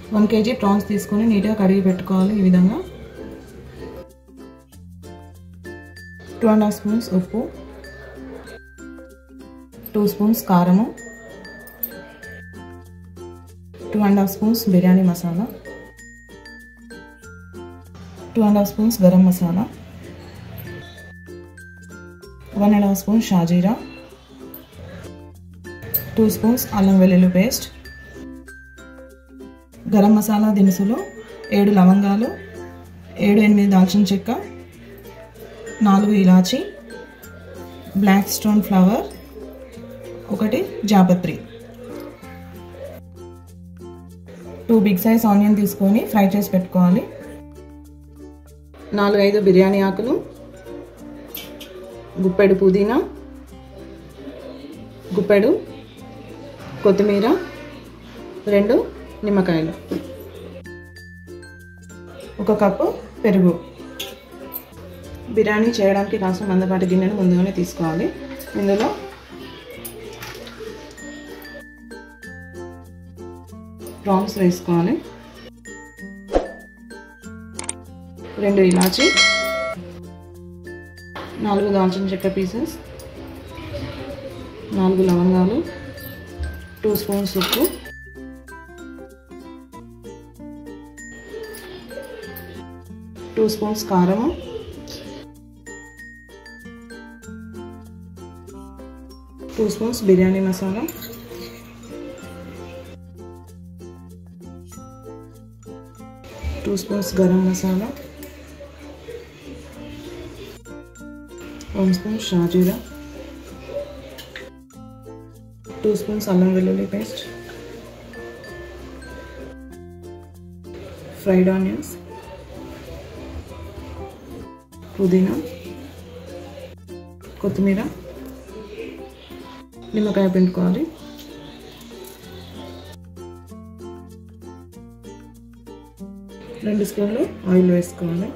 one KG prawns తీసుకొని నీట్గా కడిగి పెట్టుకోవాలి ఈ విధంగా టూ అండ్ హాఫ్ స్పూన్స్ ఉప్పు టూ స్పూన్స్ కారము two and half spoons biryani masala two and half spoons garam masala one and half spoon షాజీరా టూ స్పూన్స్ అల్లం వెల్లుల్లి పేస్ట్ గరం మసాలా దినుసులు ఏడు లవంగాలు ఏడు ఎనిమిది దాల్చిన చెక్క నాలుగు ఇలాచి బ్లాక్ స్టోన్ ఫ్లవర్ ఒకటి జాపత్రి టూ బిగ్ సైజ్ ఆనియన్ తీసుకొని ఫ్రై చేసి పెట్టుకోవాలి నాలుగు ఐదు బిర్యానీ ఆకులు గుప్పెడు పుదీనా గుప్పెడు కొత్తిమీర రెండు నిమ్మకాయలు ఒక కప్పు పెరుగు బిర్యానీ చేయడానికి కాసిన మందపాటి గిన్నెను ముందుగానే తీసుకోవాలి ఇందులో ప్రాన్స్ వేసుకోవాలి రెండు ఇలాచి నాలుగు దాల్చిన చెక్క పీసెస్ నాలుగు లవంగాలు టూ స్పూన్స్ ఉప్పు టూ స్పూన్స్ కారము two spoons biryani masala two spoons garam masala one spoon షాజీరా టూ స్పూన్స్ అల్లం వెల్లుల్లి పేస్ట్ ఫ్రైడ్ ఆనియన్స్ పుదీనా కొత్తిమీర నిమ్మకాయ పిండుకోవాలి రెండు స్పూన్లు ఆయిల్ వేసుకోవాలి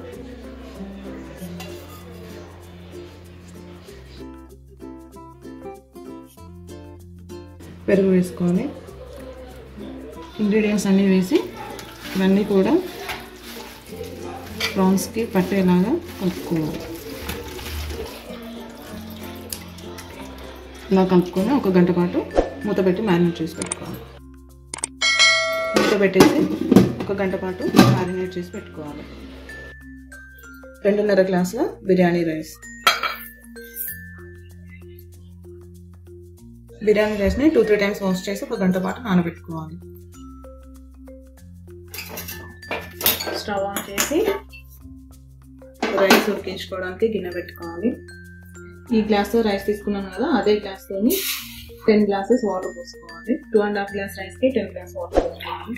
పెరుగు వేసుకోవాలి ఇంగ్రీడియంట్స్ అన్నీ వేసి ఇవన్నీ కూడా ప్రాన్స్కి పట్టేలాగా కలుపుకోవాలి ఇలా కలుపుకొని ఒక గంట పాటు మూత పెట్టి మ్యారినేట్ చేసి పెట్టుకోవాలి మూత పెట్టేసి ఒక గంట పాటు మ్యారినేట్ చేసి పెట్టుకోవాలి రెండున్నర గ్లాసుల బిర్యానీ రైస్ బిర్యానీ రైస్ని టూ త్రీ టైమ్స్ వాష్ చేసి ఒక గంట పాటు నానబెట్టుకోవాలి స్టవ్ ఆన్ చేసి రైస్ ఉడికించుకోవడానికి గిన్నె పెట్టుకోవాలి ఈ గ్లాస్తో రైస్ తీసుకున్నాను కదా అదే గ్లాస్తోని టెన్ గ్లాసెస్ వాటర్ పోసుకోవాలి టూ అండ్ హాఫ్ గ్లాస్ రైస్కి టెన్ గ్లాస్ వాటర్ పోసుకోవాలి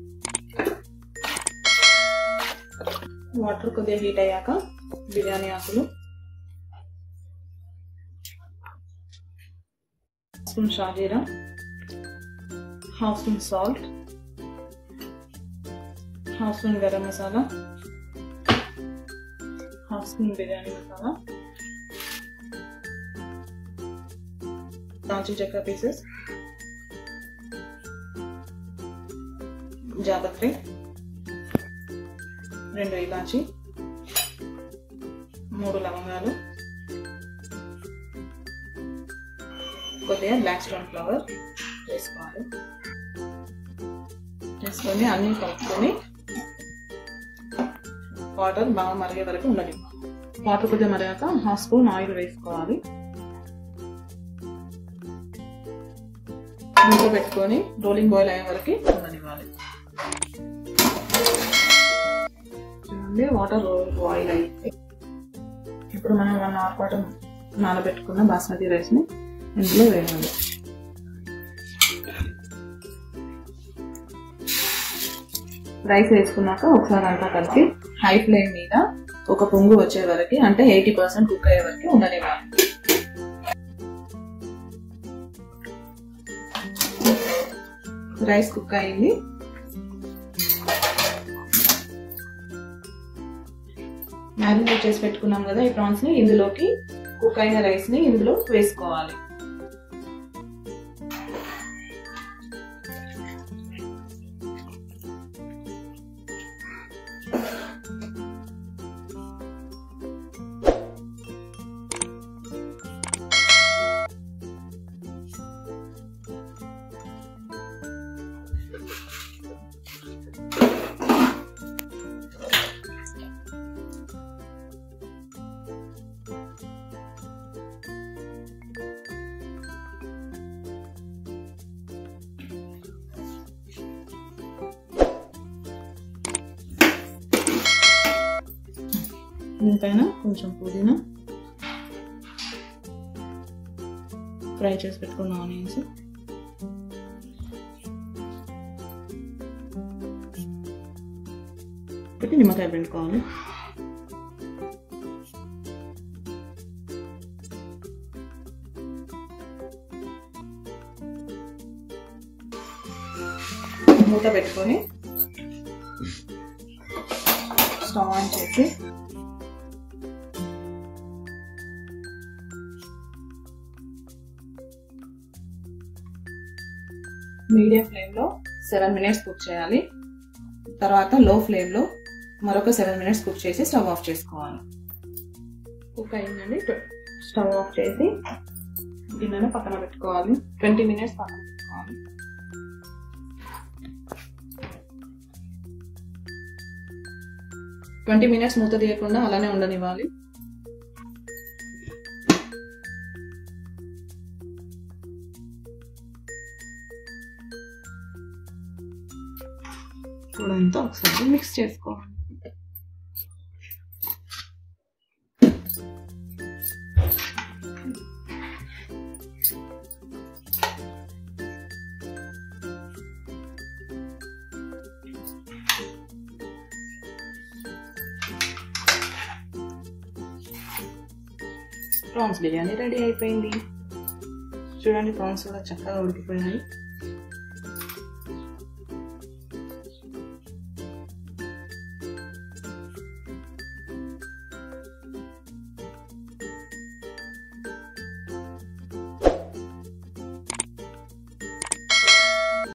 వాటర్ కొద్దిగా హీట్ అయ్యాక బిర్యానీ ఆకులు స్పూన్ షాజీరా half spoon salt half spoon garam masala half spoon biryani masala దాల్చిన చెక్క పీసెస్ జాపత్రి రెండు ఇలాచి మూడు లవంగాలు కొద్దిగా బ్లాక్ స్టోన్ ఫ్లవర్ వేసుకోవాలి వేసుకొని అన్నీ కలుపుకొని వాటర్ బాగా మరిగే వరకు ఉండనివ్వాలి వాటర్ కొద్దిగా మరిగాక హాఫ్ స్పూన్ ఆయిల్ వేసుకోవాలి మూత పెట్టుకొని రోలింగ్ బాయిల్ అయ్యే వరకు ఉండనివ్వాలి చూడండి వాటర్ బాయిల్ అయితే ఇప్పుడు మనం వన్ అవర్ పాటు నానబెట్టుకున్న బాస్మతి రైస్ని ఇందులో వేయాలి రైస్ వేసుకున్నాక ఒకసారి అంతా కలిపి హై ఫ్లేమ్ మీద ఒక పొంగు వచ్చే వరకు అంటే ఎయిటీ పర్సెంట్ కుక్ అయ్యే వరకు ఉండనివ్వాలి రైస్ కుక్ అయింది మ్యారినేట్ చేసి పెట్టుకున్నాం కదా ఈ ప్రాన్స్ ని ఇందులోకి కుక్ అయిన రైస్ ని ఇందులో వేసుకోవాలి దీనిపైన కొంచెం పుదీనా ఫ్రై చేసి పెట్టుకున్న ఆనియన్స్ పెట్టి నిమ్మకాయ పిండుకోవాలి మూత పెట్టుకొని స్టవ్ ఆన్ చేసి మీడియం ఫ్లేమ్లో సెవెన్ మినిట్స్ కుక్ చేయాలి తర్వాత లో ఫ్లేమ్లో మరొక సెవెన్ మినిట్స్ కుక్ చేసి స్టవ్ ఆఫ్ చేసుకోవాలి కుక్ అయిందండి స్టవ్ ఆఫ్ చేసి గిన్నెను పక్కన పెట్టుకోవాలి ట్వంటీ మినిట్స్ పక్కన పెట్టుకోవాలి ట్వంటీ మినిట్స్ మూత తీయకుండా అలానే ఉండనివ్వాలి చూడంతా ఒకసారి మిక్స్ చేసుకోవాలి ప్రాన్స్ బిర్యానీ రెడీ అయిపోయింది చూడండి ప్రాన్స్ కూడా చక్కగా ఉడికిపోయాయి